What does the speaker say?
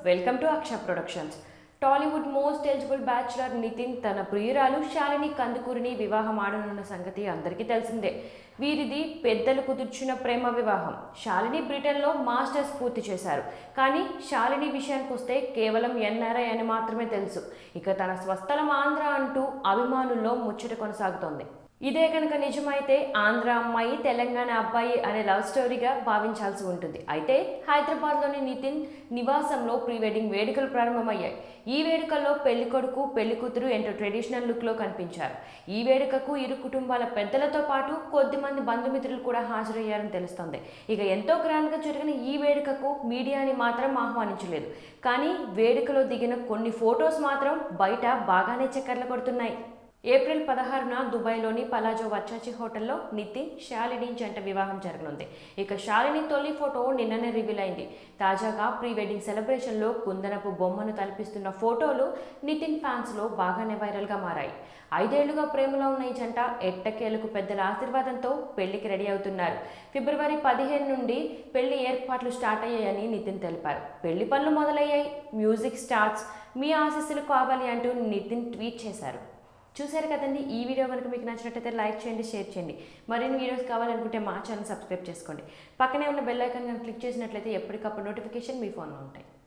welcome to Aksha productions Tollywood most eligible bachelor Nitin తన ప్రియురాలు శాలిని కందుకూరిని వివాహం ఆడనున్న సంగతి అందరికీ తెలిసిందే వీరిది పెద్దలు కుదుర్చిన ప్రేమ వివాహం శాలిని బ్రిటన్లో మాస్టర్స్ పూర్తి చేశారు కానీ శాలిని విషయానికి వస్తే కేవలం ఎన్ఆర్ఐ అని మాత్రమే తెలుసు ఇక తన స్వస్థలం ఆంధ్ర అంటూ అభిమానుల్లో ముచ్చట కొనసాగుతోంది ఇదే కనుక నిజమైతే ఆంధ్ర అమ్మాయి తెలంగాణ అబ్బాయి అనే లవ్ స్టోరీగా భావించాల్సి ఉంటుంది అయితే హైదరాబాద్లోని నితిన్ నివాసంలో ప్రీ వెడ్డింగ్ వేడుకలు ప్రారంభమయ్యాయి ఈ వేడుకల్లో పెళ్లి కొడుకు పెళ్లి కూతురు ఎంతో ట్రెడిషనల్ లుక్లో కనిపించారు ఈ వేడుకకు ఇరు కుటుంబాల పెద్దలతో పాటు కొద్ది మంది బంధుమిత్రులు కూడా హాజరయ్యారని తెలుస్తోంది ఇక ఎంతో గ్రాండ్గా జరిగిన ఈ వేడుకకు మీడియాని మాత్రం ఆహ్వానించలేదు కానీ వేడుకలో దిగిన కొన్ని ఫొటోస్ మాత్రం బయట బాగానే చక్కర్లు కొడుతున్నాయి ఏప్రిల్ పదహారున దుబాయ్లోని పలాజో వచ్చాచి హోటల్లో నితిన్ శాలిని జంట వివాహం జరగనుంది ఇక శాలిని తొలి ఫోటో నిన్ననే రివీల్ అయింది తాజాగా ప్రీ వెడ్డింగ్ సెలబ్రేషన్లో కుందనపు బొమ్మను తలపిస్తున్న ఫోటోలు నితిన్ ఫ్యాన్స్లో బాగానే వైరల్గా మారాయి ఐదేళ్లుగా ప్రేమలో ఉన్న ఈ జంట ఎట్టకేలకు పెద్దల ఆశీర్వాదంతో పెళ్లికి రెడీ అవుతున్నారు ఫిబ్రవరి పదిహేను నుండి పెళ్లి ఏర్పాట్లు స్టార్ట్ అయ్యాయని నితిన్ తెలిపారు పెళ్లి పనులు మొదలయ్యాయి మ్యూజిక్ స్టార్ట్స్ మీ ఆశీస్సులు కావాలి అంటూ నితిన్ ట్వీట్ చేశారు చూశారు కదండి ఈ వీడియో కనుక మీకు నచ్చినట్టయితే లైక్ చేయండి షేర్ చేయండి మరిన్ని వీడియోస్ కావాలనుకుంటే మా ఛానల్ సబ్స్క్రైబ్ చేసుకోండి పక్కనే ఉన్న బెల్ ఐకాన్ కనుక క్లిక్ చేసినట్లయితే ఎప్పటికప్పుడు నోటిఫికేషన్ మీ ఫోన్లో ఉంటాయి